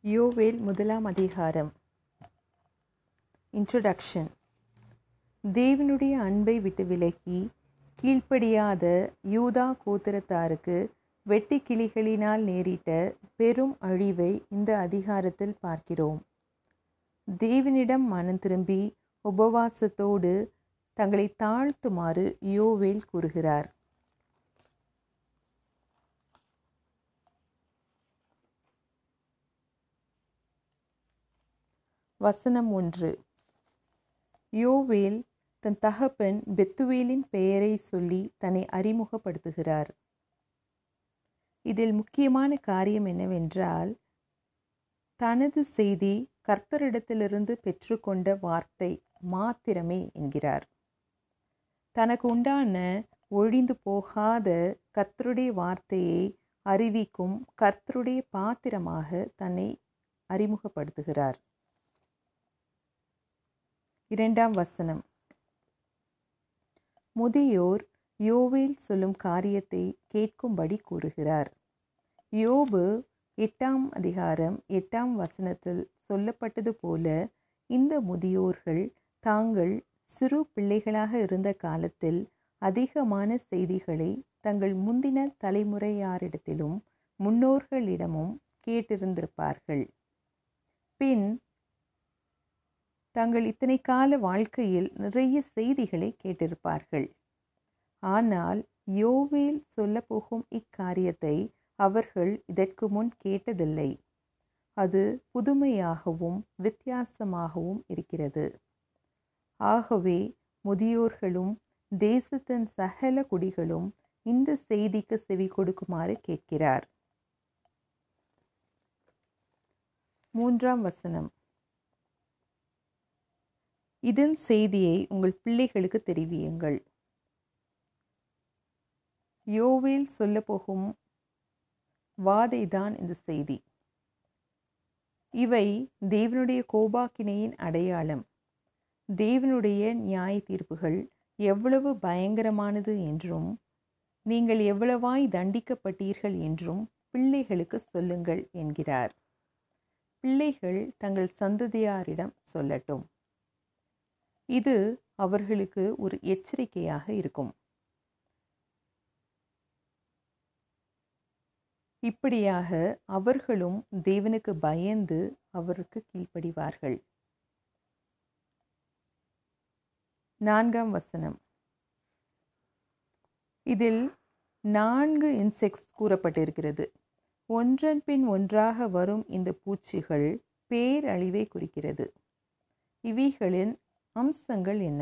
யோவேல் முதலாம் அதிகாரம் இன்ட்ரொடக்ஷன் தேவனுடைய அன்பை விட்டு விலகி கீழ்ப்படியாத யூதா கோத்திரத்தாருக்கு வெட்டு கிளிகளினால் நேரிட்ட பெரும் அழிவை இந்த அதிகாரத்தில் பார்க்கிறோம் தேவனிடம் மனம் திரும்பி உபவாசத்தோடு தங்களை தாழ்த்துமாறு யோவேல் கூறுகிறார் வசனம் ஒன்று யோவேல் தன் தகப்பன் பெத்துவேலின் பெயரை சொல்லி தன்னை அறிமுகப்படுத்துகிறார் இதில் முக்கியமான காரியம் என்னவென்றால் தனது செய்தி கர்த்தரிடத்திலிருந்து பெற்றுக்கொண்ட வார்த்தை மாத்திரமே என்கிறார் தனக்கு உண்டான ஒழிந்து போகாத கர்த்தருடைய வார்த்தையை அறிவிக்கும் கர்த்தருடைய பாத்திரமாக தன்னை அறிமுகப்படுத்துகிறார் இரண்டாம் வசனம் முதியோர் யோவேல் சொல்லும் காரியத்தை கேட்கும்படி கூறுகிறார் யோபு எட்டாம் அதிகாரம் எட்டாம் வசனத்தில் சொல்லப்பட்டது போல இந்த முதியோர்கள் தாங்கள் சிறு பிள்ளைகளாக இருந்த காலத்தில் அதிகமான செய்திகளை தங்கள் முந்தின தலைமுறையாரிடத்திலும் முன்னோர்களிடமும் கேட்டிருந்திருப்பார்கள் பின் தங்கள் இத்தனை கால வாழ்க்கையில் நிறைய செய்திகளை கேட்டிருப்பார்கள் ஆனால் யோவேல் சொல்ல போகும் இக்காரியத்தை அவர்கள் இதற்கு முன் கேட்டதில்லை அது புதுமையாகவும் வித்தியாசமாகவும் இருக்கிறது ஆகவே முதியோர்களும் தேசத்தின் சகல குடிகளும் இந்த செய்திக்கு செவி கொடுக்குமாறு கேட்கிறார் மூன்றாம் வசனம் இதன் செய்தியை உங்கள் பிள்ளைகளுக்கு தெரிவியுங்கள் யோவேல் சொல்ல போகும் வாதைதான் இந்த செய்தி இவை தேவனுடைய கோபாக்கினையின் அடையாளம் தேவனுடைய நியாய தீர்ப்புகள் எவ்வளவு பயங்கரமானது என்றும் நீங்கள் எவ்வளவாய் தண்டிக்கப்பட்டீர்கள் என்றும் பிள்ளைகளுக்கு சொல்லுங்கள் என்கிறார் பிள்ளைகள் தங்கள் சந்ததியாரிடம் சொல்லட்டும் இது அவர்களுக்கு ஒரு எச்சரிக்கையாக இருக்கும் இப்படியாக அவர்களும் தேவனுக்கு பயந்து அவருக்கு கீழ்ப்படிவார்கள் நான்காம் வசனம் இதில் நான்கு இன்செக்ட்ஸ் கூறப்பட்டிருக்கிறது ஒன்றன் பின் ஒன்றாக வரும் இந்த பூச்சிகள் பேரழிவை குறிக்கிறது இவைகளின் அம்சங்கள் என்ன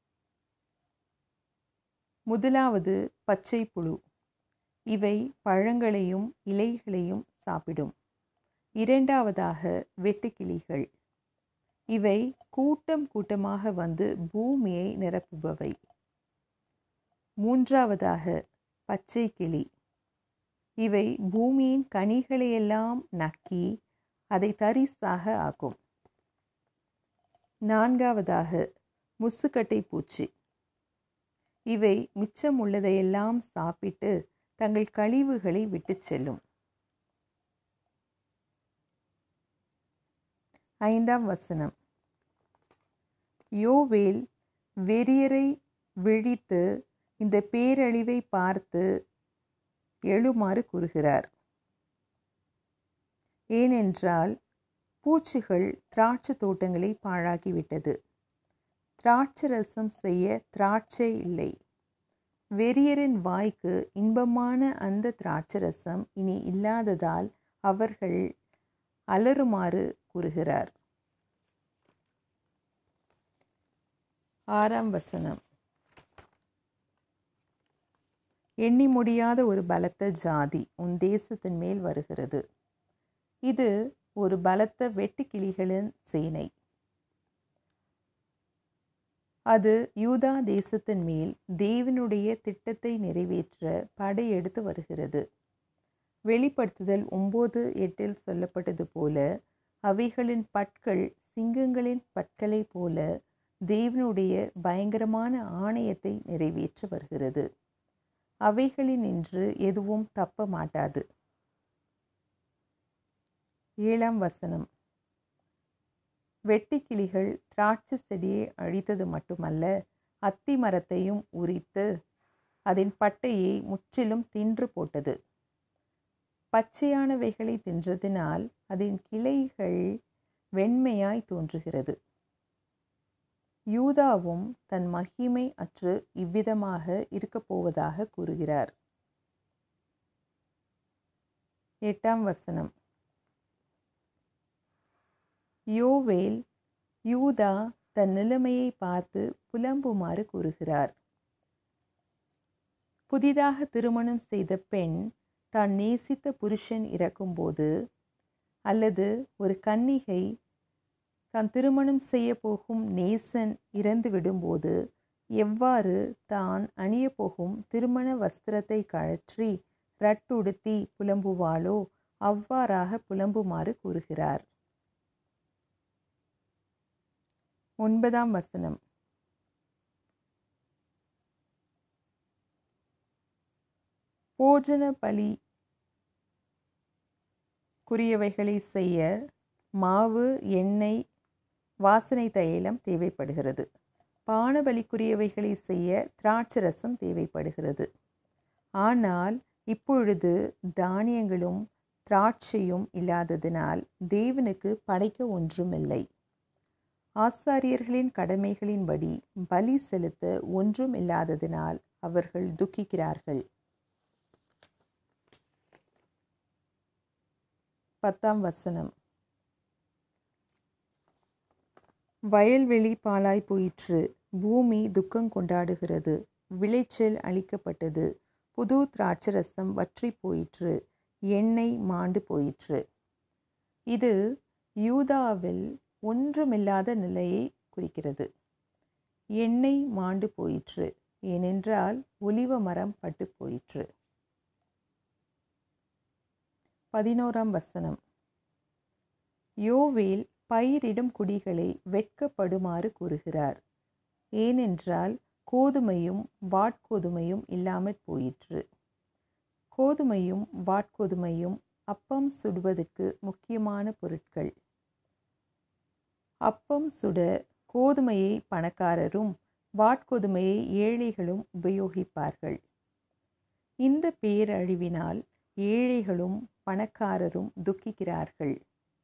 முதலாவது பச்சை புழு இவை பழங்களையும் இலைகளையும் சாப்பிடும் இரண்டாவதாக வெட்டுக்கிளிகள் இவை கூட்டம் கூட்டமாக வந்து பூமியை நிரப்புபவை மூன்றாவதாக பச்சை கிளி இவை பூமியின் கனிகளையெல்லாம் நக்கி அதை தரிசாக ஆக்கும் நான்காவதாக முசுக்கட்டை பூச்சி இவை மிச்சம் உள்ளதையெல்லாம் சாப்பிட்டு தங்கள் கழிவுகளை விட்டு செல்லும் ஐந்தாம் வசனம் யோவேல் வெறியரை விழித்து இந்த பேரழிவை பார்த்து எழுமாறு கூறுகிறார் ஏனென்றால் பூச்சிகள் திராட்சை தோட்டங்களை பாழாக்கிவிட்டது திராட்சரசம் செய்ய திராட்சை இல்லை வெறியரின் வாய்க்கு இன்பமான அந்த திராட்சரசம் இனி இல்லாததால் அவர்கள் அலறுமாறு கூறுகிறார் ஆறாம் வசனம் எண்ணி முடியாத ஒரு பலத்த ஜாதி உன் தேசத்தின் மேல் வருகிறது இது ஒரு பலத்த வெட்டுக்கிளிகளின் சேனை அது யூதா தேசத்தின் மேல் தேவனுடைய திட்டத்தை நிறைவேற்ற படையெடுத்து வருகிறது வெளிப்படுத்துதல் ஒன்பது எட்டில் சொல்லப்பட்டது போல அவைகளின் பற்கள் சிங்கங்களின் பற்களை போல தேவனுடைய பயங்கரமான ஆணையத்தை நிறைவேற்ற வருகிறது அவைகளினின்று எதுவும் தப்ப மாட்டாது ஏழாம் வசனம் வெட்டுக்கிளிகள் திராட்சை செடியை அழித்தது மட்டுமல்ல அத்தி மரத்தையும் உரித்து அதன் பட்டையை முற்றிலும் தின்று போட்டது பச்சையானவைகளை தின்றதினால் அதன் கிளைகள் வெண்மையாய் தோன்றுகிறது யூதாவும் தன் மகிமை அற்று இவ்விதமாக இருக்கப் போவதாக கூறுகிறார் எட்டாம் வசனம் யோவேல் யூதா தன் நிலைமையை பார்த்து புலம்புமாறு கூறுகிறார் புதிதாக திருமணம் செய்த பெண் தான் நேசித்த புருஷன் இறக்கும்போது அல்லது ஒரு கன்னிகை தான் திருமணம் செய்ய போகும் நேசன் இறந்து விடும்போது எவ்வாறு தான் அணிய போகும் திருமண வஸ்திரத்தை கழற்றி ரட்டுடுத்தி புலம்புவாளோ அவ்வாறாக புலம்புமாறு கூறுகிறார் ஒன்பதாம் வசனம் போஜன பலி குறியவைகளை செய்ய மாவு எண்ணெய் வாசனை தைலம் தேவைப்படுகிறது பானபலிக்குரியவைகளை செய்ய திராட்சரசம் தேவைப்படுகிறது ஆனால் இப்பொழுது தானியங்களும் திராட்சையும் இல்லாததினால் தேவனுக்கு படைக்க ஒன்றுமில்லை ஆசாரியர்களின் கடமைகளின்படி பலி செலுத்த ஒன்றும் இல்லாததினால் அவர்கள் துக்கிக்கிறார்கள் பத்தாம் வசனம் வயல்வெளி பாழாய் போயிற்று பூமி துக்கம் கொண்டாடுகிறது விளைச்சல் அளிக்கப்பட்டது புது திராட்சரசம் வற்றி போயிற்று எண்ணெய் மாண்டு போயிற்று இது யூதாவில் ஒன்றுமில்லாத நிலையை குறிக்கிறது எண்ணெய் மாண்டு போயிற்று ஏனென்றால் ஒலிவ மரம் பட்டு போயிற்று பதினோராம் வசனம் யோவேல் பயிரிடும் குடிகளை வெட்கப்படுமாறு கூறுகிறார் ஏனென்றால் கோதுமையும் வாட்கோதுமையும் இல்லாமற் போயிற்று கோதுமையும் வாட்கோதுமையும் அப்பம் சுடுவதற்கு முக்கியமான பொருட்கள் அப்பம் சுட கோதுமையை பணக்காரரும் வாட்கோதுமையை ஏழைகளும் உபயோகிப்பார்கள் இந்த பேரழிவினால் ஏழைகளும் பணக்காரரும் துக்கிக்கிறார்கள்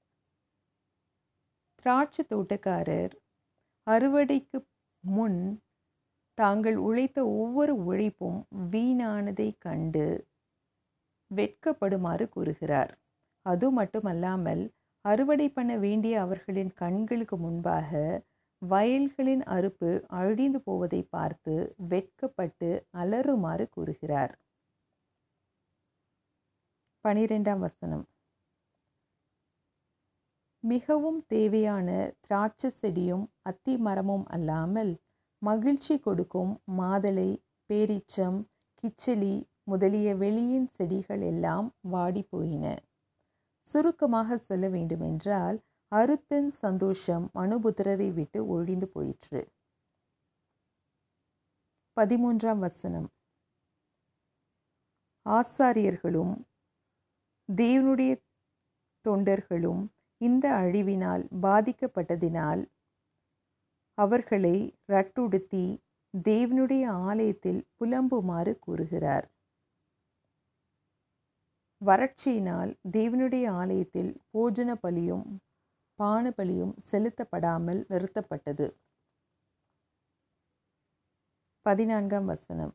திராட்சை தோட்டக்காரர் அறுவடைக்கு முன் தாங்கள் உழைத்த ஒவ்வொரு உழைப்பும் வீணானதை கண்டு வெட்கப்படுமாறு கூறுகிறார் அது மட்டுமல்லாமல் அறுவடை பண்ண வேண்டிய அவர்களின் கண்களுக்கு முன்பாக வயல்களின் அறுப்பு அழிந்து போவதை பார்த்து வெட்கப்பட்டு அலறுமாறு கூறுகிறார் பனிரெண்டாம் வசனம் மிகவும் தேவையான திராட்சை செடியும் அத்தி மரமும் அல்லாமல் மகிழ்ச்சி கொடுக்கும் மாதளை பேரிச்சம் கிச்சலி முதலிய வெளியின் செடிகள் எல்லாம் வாடி போயின சுருக்கமாக சொல்ல வேண்டுமென்றால் அறுப்பின் சந்தோஷம் மனுபுத்திரரை விட்டு ஒழிந்து போயிற்று பதிமூன்றாம் வசனம் ஆசாரியர்களும் தேவனுடைய தொண்டர்களும் இந்த அழிவினால் பாதிக்கப்பட்டதினால் அவர்களை ரட்டுடுத்தி தேவனுடைய ஆலயத்தில் புலம்புமாறு கூறுகிறார் வறட்சியினால் தேவனுடைய ஆலயத்தில் போஜன பலியும் பான பலியும் செலுத்தப்படாமல் நிறுத்தப்பட்டது பதினான்காம் வசனம்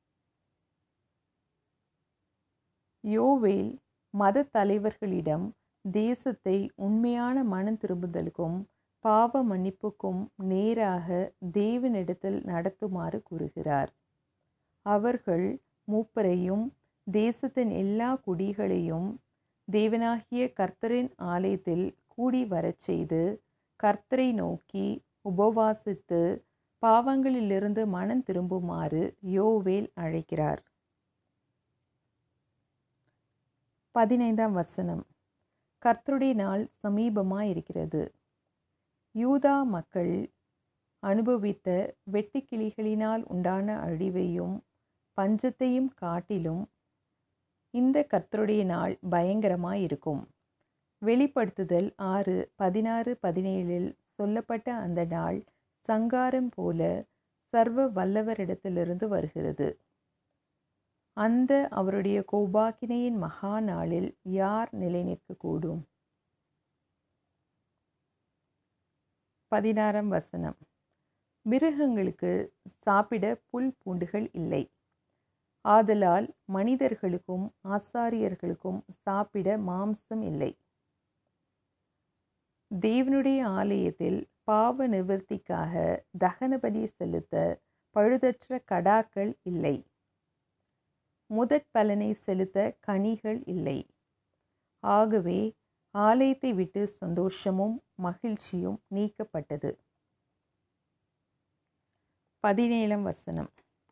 யோவேல் மத தலைவர்களிடம் தேசத்தை உண்மையான மனம் திரும்புதலுக்கும் பாவ மன்னிப்புக்கும் நேராக தேவனிடத்தில் நடத்துமாறு கூறுகிறார் அவர்கள் மூப்பரையும் தேசத்தின் எல்லா குடிகளையும் தேவனாகிய கர்த்தரின் ஆலயத்தில் கூடி வரச் செய்து கர்த்தரை நோக்கி உபவாசித்து பாவங்களிலிருந்து மனம் திரும்புமாறு யோவேல் அழைக்கிறார் பதினைந்தாம் வசனம் கர்த்தருடைய நாள் சமீபமாயிருக்கிறது யூதா மக்கள் அனுபவித்த வெட்டுக்கிளிகளினால் உண்டான அழிவையும் பஞ்சத்தையும் காட்டிலும் இந்த கர்த்தருடைய நாள் பயங்கரமாயிருக்கும் வெளிப்படுத்துதல் ஆறு பதினாறு பதினேழில் சொல்லப்பட்ட அந்த நாள் சங்காரம் போல சர்வ வல்லவரிடத்திலிருந்து வருகிறது அந்த அவருடைய கோபாக்கினையின் மகா நாளில் யார் நிலை நிற்கக்கூடும் பதினாறாம் வசனம் மிருகங்களுக்கு சாப்பிட புல் பூண்டுகள் இல்லை ஆதலால் மனிதர்களுக்கும் ஆசாரியர்களுக்கும் சாப்பிட மாம்சம் இல்லை தேவனுடைய ஆலயத்தில் பாவ நிவர்த்திக்காக தகனபலி செலுத்த பழுதற்ற கடாக்கள் இல்லை முதற் பலனை செலுத்த கனிகள் இல்லை ஆகவே ஆலயத்தை விட்டு சந்தோஷமும் மகிழ்ச்சியும் நீக்கப்பட்டது பதினேழாம் வசனம்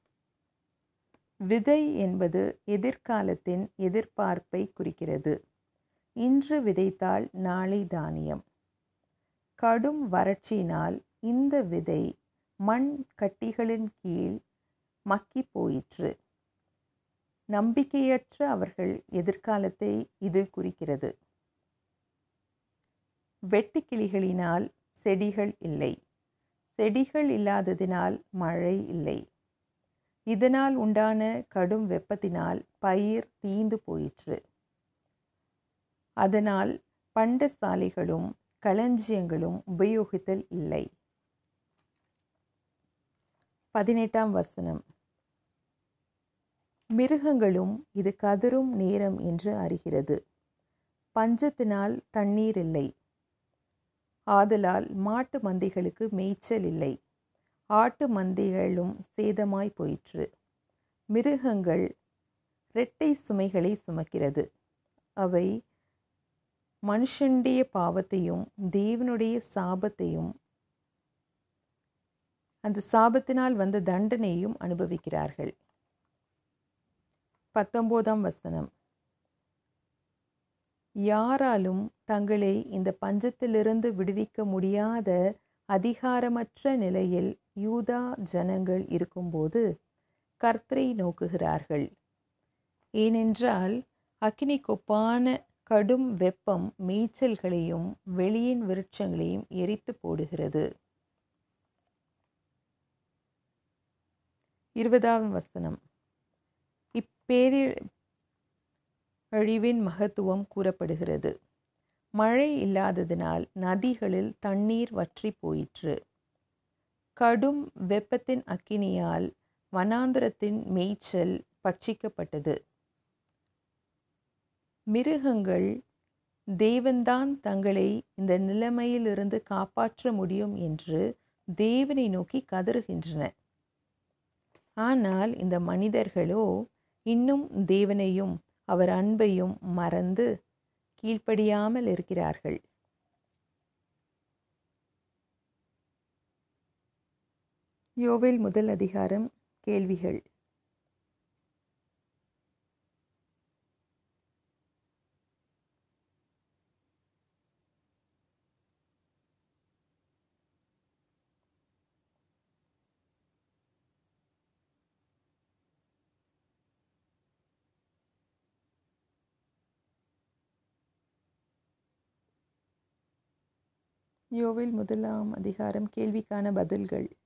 விதை என்பது எதிர்காலத்தின் எதிர்பார்ப்பை குறிக்கிறது இன்று விதைத்தால் நாளை தானியம் கடும் வறட்சியினால் இந்த விதை மண் கட்டிகளின் கீழ் மக்கி போயிற்று நம்பிக்கையற்ற அவர்கள் எதிர்காலத்தை இது குறிக்கிறது வெட்டுக்கிளிகளினால் செடிகள் இல்லை செடிகள் இல்லாததினால் மழை இல்லை இதனால் உண்டான கடும் வெப்பத்தினால் பயிர் தீந்து போயிற்று அதனால் பண்டசாலைகளும் களஞ்சியங்களும் உபயோகித்தல் இல்லை பதினெட்டாம் வசனம் மிருகங்களும் இது கதரும் நேரம் என்று அறிகிறது பஞ்சத்தினால் தண்ணீர் இல்லை ஆதலால் மாட்டு மந்தைகளுக்கு மேய்ச்சல் இல்லை ஆட்டு மந்தைகளும் சேதமாய் போயிற்று மிருகங்கள் இரட்டை சுமைகளை சுமக்கிறது அவை மனுஷனுடைய பாவத்தையும் தேவனுடைய சாபத்தையும் அந்த சாபத்தினால் வந்த தண்டனையும் அனுபவிக்கிறார்கள் பத்தொன்பதாம் வசனம் யாராலும் தங்களை இந்த பஞ்சத்திலிருந்து விடுவிக்க முடியாத அதிகாரமற்ற நிலையில் யூதா ஜனங்கள் இருக்கும்போது கர்த்தரை நோக்குகிறார்கள் ஏனென்றால் அக்கினி கொப்பான கடும் வெப்பம் மேய்ச்சல்களையும் வெளியின் விருட்சங்களையும் எரித்து போடுகிறது இருபதாம் வசனம் இப்பேரி அழிவின் மகத்துவம் கூறப்படுகிறது மழை இல்லாததினால் நதிகளில் தண்ணீர் வற்றி போயிற்று கடும் வெப்பத்தின் அக்கினியால் வனாந்திரத்தின் மேய்ச்சல் பட்சிக்கப்பட்டது மிருகங்கள் தேவன்தான் தங்களை இந்த நிலைமையிலிருந்து காப்பாற்ற முடியும் என்று தேவனை நோக்கி கதறுகின்றன ஆனால் இந்த மனிதர்களோ இன்னும் தேவனையும் அவர் அன்பையும் மறந்து கீழ்ப்படியாமல் இருக்கிறார்கள் யோவேல் முதல் அதிகாரம் கேள்விகள் யோவேல் முதலாம் அதிகாரம் கேள்விக்கான பதில்கள்